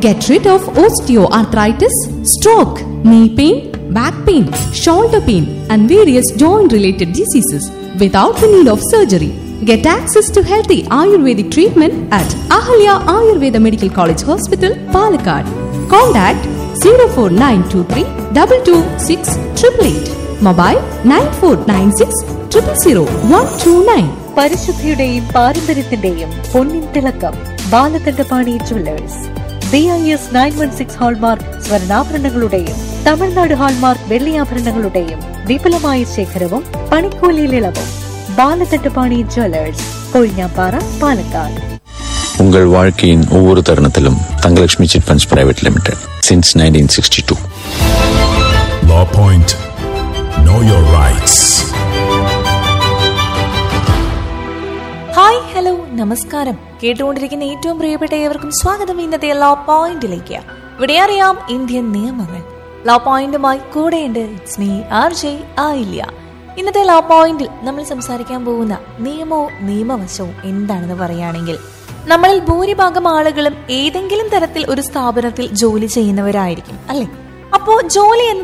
Get rid of osteoarthritis, stroke, knee pain, back pain, shoulder pain, and various joint related diseases without the need of surgery. Get access to healthy Ayurvedic treatment at Ahalya Ayurveda Medical College Hospital, Palakkad. Contact 04923 226 888. Mobile 9496 000 129. പരിശുദ്ധിയുടെയും പാരമ്പര്യത്തിന്റെയും പൊന്നിൻ തിളക്കം Balakandapani jewellers B I S nine one six hallmark സ്വർണ്ണാഭരണങ്ങളുടെയും Tamil Nadu hallmark വെള്ളിയാഭരണങ്ങളുടെയും വിപുലമായ ശേഖരവും പണിക്കൂലിയിൽ ഇളവും ബാലകണ്ഠപാണി ജുവല്ലേഴ്സ് കൊഴിഞ്ഞാപ്പാറ പാലക്കാട് உங்கள் வாழ்க்கையின் ஒவ்வொரு தருணத்திலும் Thangalakshmi chit funds private limited since nineteen sixty two Law Point. Know your rights. Hi hello നമസ്കാരം കേട്ടുകൊണ്ടിരിക്കുന്ന ഏറ്റവും പ്രിയപ്പെട്ട ഏവർക്കും സ്വാഗതം ഇന്നത്തെ ലോ പോയിന്റിലേക്ക് ഇവിടെ അറിയാം ഇന്ത്യൻ നിയമങ്ങൾ ലോ പോയിന്റുമായി കൂടെയുണ്ട് ഇറ്റ്സ് മീ ആർ ജെ ആയില്ല ഇന്നത്തെ ലോ പോയിന്റിൽ നമ്മൾ സംസാരിക്കാൻ പോകുന്ന നിയമവും നിയമവശവും എന്താണെന്ന് പറയുകയാണെങ്കിൽ നമ്മളിൽ ഭൂരിഭാഗം ആളുകളും ഏതെങ്കിലും തരത്തിൽ ഒരു സ്ഥാപനത്തിൽ ജോലി ചെയ്യുന്നവരായിരിക്കും അല്ലെ അപ്പോ ജോലി